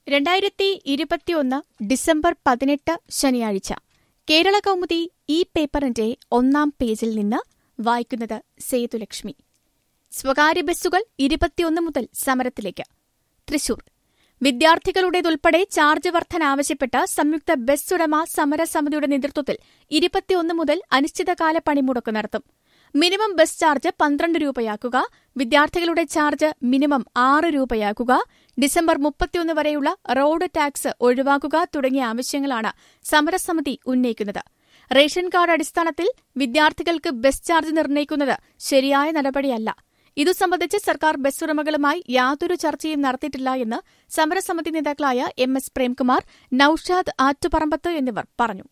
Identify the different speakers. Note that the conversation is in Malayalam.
Speaker 1: രണ്ടായിരത്തി ഇരുപത്തിയൊന്ന് ഡിസംബർ പതിനെട്ട് ശനിയാഴ്ച കേരള കൗമുദി ഈ പേപ്പറിന്റെ ഒന്നാം പേജിൽ നിന്ന് വായിക്കുന്നത് സേതുലക്ഷ്മി സ്വകാര്യ ബസ്സുകൾ ഇരുപത്തിയൊന്ന് മുതൽ സമരത്തിലേക്ക് തൃശൂർ വിദ്യാർത്ഥികളുടേതുൾപ്പെടെ ചാർജ് വർധന ആവശ്യപ്പെട്ട് സംയുക്ത ബസ് ഉടമ സമരസമിതിയുടെ നേതൃത്വത്തിൽ ഇരുപത്തിയൊന്ന് മുതൽ അനിശ്ചിതകാല പണിമുടക്ക് നടത്തും മിനിമം ബസ് ചാർജ് പന്ത്രണ്ട് രൂപയാക്കുക വിദ്യാർത്ഥികളുടെ ചാർജ് മിനിമം ആറ് രൂപയാക്കുക ഡിസംബർ മുപ്പത്തിയൊന്ന് വരെയുള്ള റോഡ് ടാക്സ് ഒഴിവാക്കുക തുടങ്ങിയ ആവശ്യങ്ങളാണ് സമരസമിതി ഉന്നയിക്കുന്നത് റേഷൻ കാർഡ് അടിസ്ഥാനത്തിൽ വിദ്യാർത്ഥികൾക്ക് ബസ് ചാർജ് നിർണ്ണയിക്കുന്നത് ശരിയായ നടപടിയല്ല ഇതു സംബന്ധിച്ച് സർക്കാർ ബസ് ഉടമകളുമായി യാതൊരു ചർച്ചയും നടത്തിയിട്ടില്ല എന്ന് സമരസമിതി നേതാക്കളായ എം എസ് പ്രേംകുമാർ നൌഷാദ് ആറ്റുപറമ്പത്ത് എന്നിവർ പറഞ്ഞു